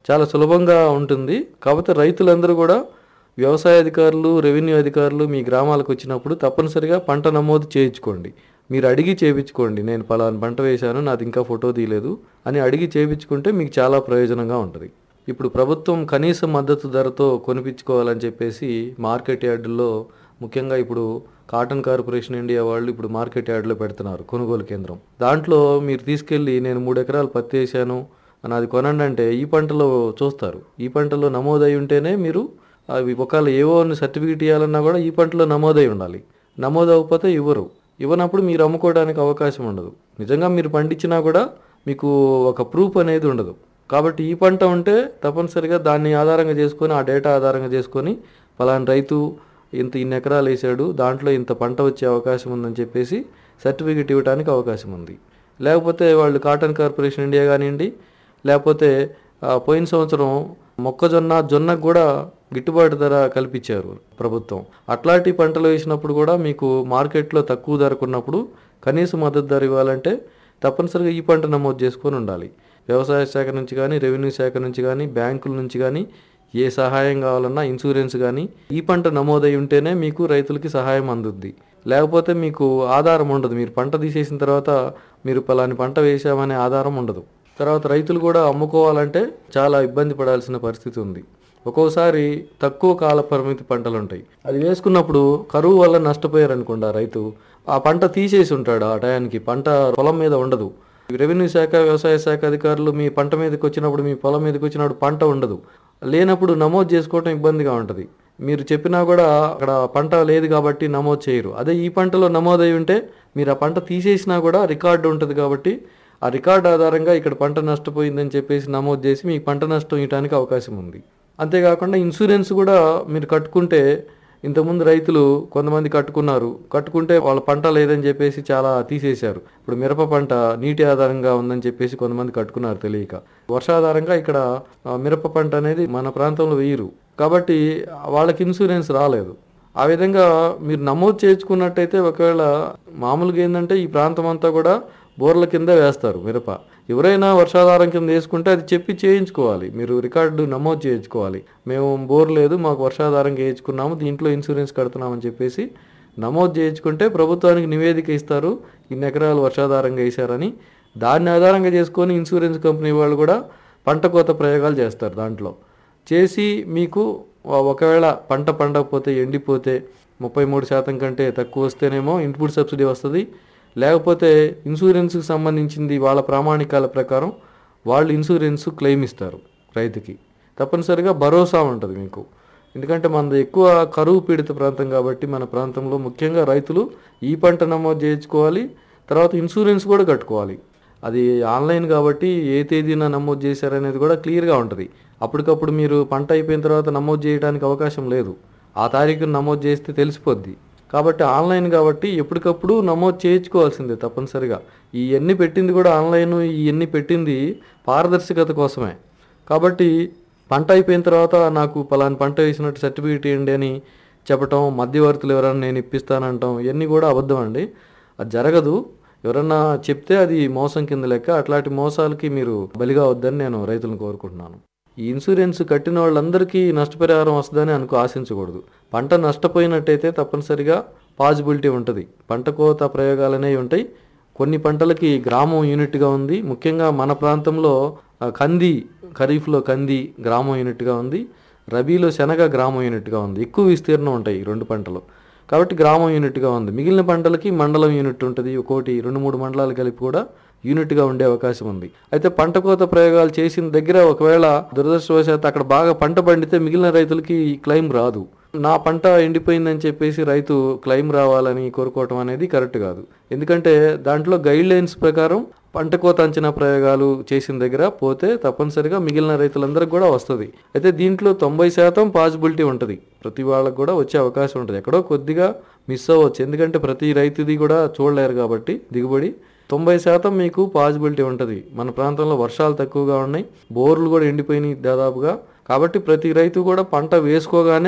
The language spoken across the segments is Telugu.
చాలా సులభంగా ఉంటుంది కాకపోతే రైతులందరూ కూడా వ్యవసాయ అధికారులు రెవెన్యూ అధికారులు మీ గ్రామాలకు వచ్చినప్పుడు తప్పనిసరిగా పంట నమోదు చేయించుకోండి మీరు అడిగి చేయించుకోండి నేను పలానా పంట వేశాను నాది ఇంకా ఫోటో తీయలేదు అని అడిగి చేయించుకుంటే మీకు చాలా ప్రయోజనంగా ఉంటుంది ఇప్పుడు ప్రభుత్వం కనీస మద్దతు ధరతో కొనిపించుకోవాలని చెప్పేసి మార్కెట్ యార్డుల్లో ముఖ్యంగా ఇప్పుడు కాటన్ కార్పొరేషన్ ఇండియా వాళ్ళు ఇప్పుడు మార్కెట్ యార్డులో పెడుతున్నారు కొనుగోలు కేంద్రం దాంట్లో మీరు తీసుకెళ్ళి నేను మూడు ఎకరాలు పత్తి వేసాను నాది కొనండి అంటే ఈ పంటలో చూస్తారు ఈ పంటలో నమోదై ఉంటేనే మీరు అవి ఒకవేళ ఏవో సర్టిఫికేట్ ఇవ్వాలన్నా కూడా ఈ పంటలో నమోదై ఉండాలి నమోదు అవ్వకపోతే ఇవ్వరు ఇవ్వనప్పుడు మీరు అమ్ముకోవడానికి అవకాశం ఉండదు నిజంగా మీరు పండించినా కూడా మీకు ఒక ప్రూఫ్ అనేది ఉండదు కాబట్టి ఈ పంట ఉంటే తప్పనిసరిగా దాన్ని ఆధారంగా చేసుకొని ఆ డేటా ఆధారంగా చేసుకొని పలానా రైతు ఇంత ఇన్ని ఎకరాలు వేసాడు దాంట్లో ఇంత పంట వచ్చే అవకాశం ఉందని చెప్పేసి సర్టిఫికేట్ ఇవ్వడానికి అవకాశం ఉంది లేకపోతే వాళ్ళు కాటన్ కార్పొరేషన్ ఇండియా కానివ్వండి లేకపోతే ఆ, పోయిన సంవత్సరం మొక్కజొన్న జొన్నకు కూడా గిట్టుబాటు ధర కల్పించారు ప్రభుత్వం అట్లాంటి పంటలు వేసినప్పుడు కూడా మీకు మార్కెట్లో తక్కువ ధరకు ఉన్నప్పుడు కనీస మద్దతు ధర ఇవ్వాలంటే తప్పనిసరిగా ఈ పంట నమోదు చేసుకొని ఉండాలి వ్యవసాయ శాఖ నుంచి కానీ రెవెన్యూ శాఖ నుంచి కానీ బ్యాంకుల నుంచి కానీ ఏ సహాయం కావాలన్నా ఇన్సూరెన్స్ కానీ ఈ పంట నమోదై ఉంటేనే మీకు రైతులకి సహాయం అందుద్ది లేకపోతే మీకు ఆధారం ఉండదు మీరు పంట తీసేసిన తర్వాత మీరు పలాని పంట వేసామనే ఆధారం ఉండదు తర్వాత రైతులు కూడా అమ్ముకోవాలంటే చాలా ఇబ్బంది పడాల్సిన పరిస్థితి ఉంది ఒక్కోసారి తక్కువ కాల పరిమితి పంటలు ఉంటాయి అది వేసుకున్నప్పుడు కరువు వల్ల నష్టపోయారు అనుకోండి ఆ రైతు ఆ పంట తీసేసి ఉంటాడు ఆ టయానికి పంట పొలం మీద ఉండదు రెవెన్యూ శాఖ వ్యవసాయ శాఖ అధికారులు మీ పంట మీదకి వచ్చినప్పుడు మీ పొలం మీదకి వచ్చినప్పుడు పంట ఉండదు లేనప్పుడు నమోదు చేసుకోవడం ఇబ్బందిగా ఉంటుంది మీరు చెప్పినా కూడా అక్కడ పంట లేదు కాబట్టి నమోదు చేయరు అదే ఈ పంటలో నమోదై ఉంటే మీరు ఆ పంట తీసేసినా కూడా రికార్డు ఉంటుంది కాబట్టి ఆ రికార్డు ఆధారంగా ఇక్కడ పంట నష్టపోయిందని చెప్పేసి నమోదు చేసి మీకు పంట నష్టం ఇవ్వడానికి అవకాశం ఉంది అంతేకాకుండా ఇన్సూరెన్స్ కూడా మీరు కట్టుకుంటే ఇంతకుముందు రైతులు కొంతమంది కట్టుకున్నారు కట్టుకుంటే వాళ్ళ పంట లేదని చెప్పేసి చాలా తీసేశారు ఇప్పుడు మిరప పంట నీటి ఆధారంగా ఉందని చెప్పేసి కొంతమంది కట్టుకున్నారు తెలియక వర్షాధారంగా ఇక్కడ ఆ, మిరప పంట అనేది మన ప్రాంతంలో వేయరు కాబట్టి వాళ్ళకి ఇన్సూరెన్స్ రాలేదు ఆ విధంగా మీరు నమోదు చేసుకున్నట్టయితే ఒకవేళ మామూలుగా ఏంటంటే ఈ ప్రాంతం అంతా కూడా బోర్ల కింద వేస్తారు మిరప ఎవరైనా వర్షాధారం కింద వేసుకుంటే అది చెప్పి చేయించుకోవాలి మీరు రికార్డు నమోదు చేయించుకోవాలి మేము బోర్ లేదు మాకు వర్షాధారంగా వేయించుకున్నాము దీంట్లో ఇన్సూరెన్స్ కడుతున్నామని చెప్పేసి నమోదు చేయించుకుంటే ప్రభుత్వానికి నివేదిక ఇస్తారు ఇన్ని ఎకరాలు వర్షాధారంగా వేశారని దాన్ని ఆధారంగా చేసుకొని ఇన్సూరెన్స్ కంపెనీ వాళ్ళు కూడా పంట కోత ప్రయోగాలు చేస్తారు దాంట్లో చేసి మీకు ఒ- ఒకవేళ పంట పండకపోతే ఎండిపోతే ముప్పై మూడు శాతం కంటే తక్కువ వస్తేనేమో ఇన్పుట్ సబ్సిడీ వస్తుంది లేకపోతే ఇన్సూరెన్స్కి సంబంధించింది వాళ్ళ ప్రామాణికాల ప్రకారం వాళ్ళు ఇన్సూరెన్స్ క్లెయిమ్ ఇస్తారు రైతుకి తప్పనిసరిగా భరోసా ఉంటుంది మీకు ఎందుకంటే మనది ఎక్కువ కరువు పీడిత ప్రాంతం కాబట్టి మన ప్రాంతంలో ముఖ్యంగా రైతులు ఈ పంట నమోదు చేయించుకోవాలి తర్వాత ఇన్సూరెన్స్ కూడా కట్టుకోవాలి అది ఆన్లైన్ కాబట్టి ఏ తేదీన నమోదు చేశారనేది కూడా క్లియర్గా ఉంటుంది అప్పటికప్పుడు మీరు పంట అయిపోయిన తర్వాత నమోదు చేయడానికి అవకాశం లేదు ఆ తారీఖున నమోదు చేస్తే తెలిసిపోద్ది కాబట్టి ఆన్లైన్ కాబట్టి ఎప్పటికప్పుడు నమోదు చేయించుకోవాల్సిందే తప్పనిసరిగా ఈ ఎన్ని పెట్టింది కూడా ఆన్లైన్ ఈ ఎన్ని పెట్టింది పారదర్శకత కోసమే కాబట్టి పంట అయిపోయిన తర్వాత నాకు పలానా పంట వేసినట్టు సర్టిఫికేట్ ఇవ్వండి అని చెప్పటం మధ్యవర్తులు ఎవరైనా నేను ఇప్పిస్తానంటాం ఇవన్నీ కూడా అబద్ధం అండి అది జరగదు ఎవరన్నా చెప్తే అది మోసం కింద లెక్క అట్లాంటి మోసాలకి మీరు బలిగా వద్దని నేను రైతులను కోరుకుంటున్నాను ఈ ఇన్సూరెన్స్ కట్టిన వాళ్ళందరికీ నష్టపరిహారం వస్తుందని అనుకో ఆశించకూడదు పంట నష్టపోయినట్టయితే తప్పనిసరిగా పాజిబిలిటీ ఉంటుంది పంట కోత ప్రయోగాలు అనేవి ఉంటాయి కొన్ని పంటలకి గ్రామం యూనిట్గా ఉంది ముఖ్యంగా మన ప్రాంతంలో ఆ, కంది ఖరీఫ్లో కంది గ్రామం యూనిట్గా ఉంది రబీలో శనగ గ్రామం యూనిట్గా ఉంది ఎక్కువ విస్తీర్ణం ఉంటాయి ఈ రెండు పంటలు కాబట్టి గ్రామం యూనిట్గా ఉంది మిగిలిన పంటలకి మండలం యూనిట్ ఉంటుంది ఒక్కోటి రెండు మూడు మండలాలు కలిపి కూడా యూనిట్గా ఉండే అవకాశం ఉంది అయితే పంట కోత ప్రయోగాలు చేసిన దగ్గర ఒకవేళ దురదృష్టవశాత్తు అక్కడ బాగా పంట పండితే మిగిలిన రైతులకి ఈ క్లెయిమ్ రాదు నా పంట ఎండిపోయిందని చెప్పేసి రైతు క్లెయిమ్ రావాలని కోరుకోవటం అనేది కరెక్ట్ కాదు ఎందుకంటే దాంట్లో గైడ్ లైన్స్ ప్రకారం పంట కోత అంచనా ప్రయోగాలు చేసిన దగ్గర పోతే తప్పనిసరిగా మిగిలిన రైతులందరికీ కూడా వస్తుంది అయితే దీంట్లో తొంభై శాతం పాసిబిలిటీ ఉంటుంది ప్రతి వాళ్ళకి కూడా వచ్చే అవకాశం ఉంటుంది ఎక్కడో కొద్దిగా మిస్ అవ్వచ్చు ఎందుకంటే ప్రతి రైతుది కూడా చూడలేరు కాబట్టి దిగుబడి తొంభై శాతం మీకు పాసిబిలిటీ ఉంటుంది మన ప్రాంతంలో వర్షాలు తక్కువగా ఉన్నాయి బోర్లు కూడా ఎండిపోయినాయి దాదాపుగా కాబట్టి ప్రతి రైతు కూడా పంట వేసుకోగానే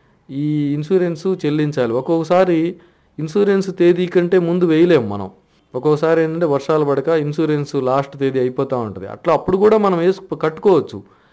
ఈ ఇన్సూరెన్స్ చెల్లించాలి ఒక్కొక్కసారి ఇన్సూరెన్స్ తేదీ కంటే ముందు వేయలేము మనం ఒక్కొక్కసారి ఏంటంటే వర్షాలు పడక ఇన్సూరెన్స్ లాస్ట్ తేదీ అయిపోతూ ఉంటుంది అట్లా అప్పుడు కూడా మనం వేసు కట్టుకోవచ్చు